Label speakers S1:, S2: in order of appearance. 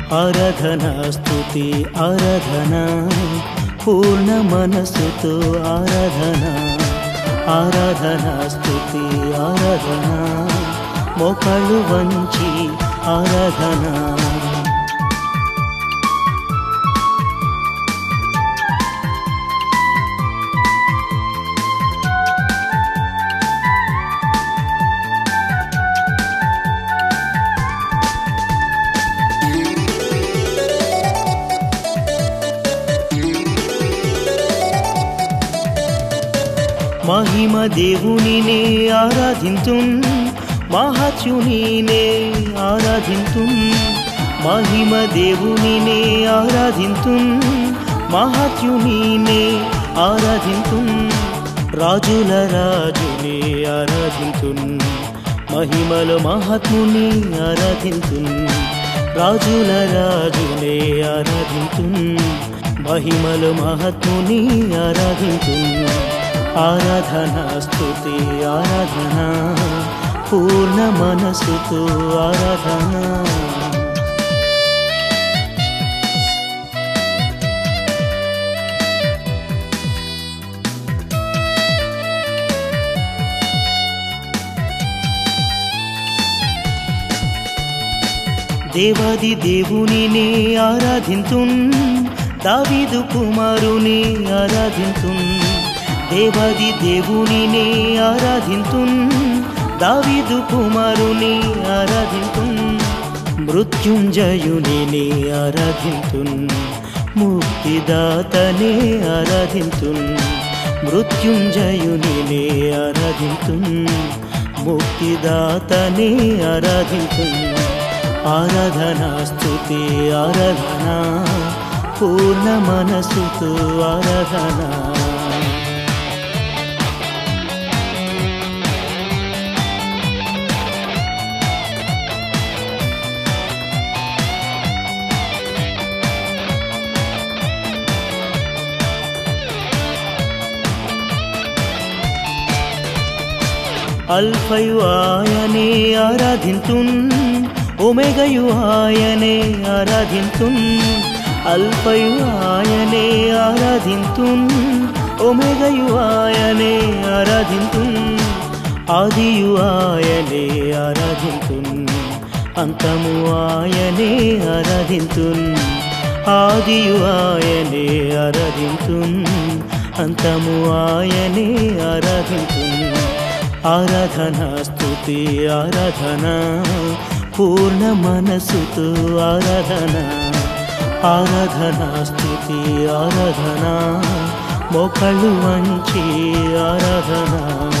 S1: ఆరాధన స్తుతి ఆరాధన పూర్ణ మనసుతో ఆరాధన ఆరాధన స్తుతి ఆరాధన మోకాళ్ళు వంచి ఆరాధన మహిమ దేవునినే ఆరాధింతున్ మహాత్యునినే ఆరాధింతున్ మహిమ దేవునినే ఆరాధింతున్ మహాత్యునినే ఆరాధింతున్ రాజుల రాజునే ఆరాధింతున్ మహిమల మహాత్ముని ఆరాధింతున్ రాజుల రాజునే ఆరాధింతున్ మహిమల మహాత్ముని ఆరాధింతున్ ఆరాధన స్తుతి ఆరాధన పూర్ణ మనసుతో ఆరాధన దేవాది దేవునిని ఆరాధింతున్ దావీదు కుమారుని ఆరాధింతున్ దేవాది దేవునిని ఆరాధింతున్ దావీదు కుమారుని ఆరాధింతున్ మృత్యుంజయునిని ఆరాధింతున్ ముక్తిదాతనే ఆరాధింతున్ మృత్యుంజయునిని ఆరాధింతున్ ముక్తిదాతనే ఆరాధింతున్ ఆరాధన స్తుతి ఆరాధన పూర్ణ మనసుతో ఆరాధన అల్ఫయు ఆయనే ఆరాధింతున్ ఒమెగయు ఆయనే ఆరాధింతున్ అల్ఫయు ఆయనే ఆరాధింతున్ ఒమెగయు ఆయనే ఆరాధింతున్ ఆదియు ఆయనే ఆరాధింతున్ అంతము ఆయనే ఆరాధింతున్ ఆదియు ఆయనే ఆరాధింతున్ అంతము ఆయనే ఆరాధింతున్ ఆరాధన స్తుతి ఆరాధన పూర్ణ మనసుతో ఆరాధన ఆరాధన స్తుతి ఆరాధన మొక్కళ్ళు వంచి ఆరాధన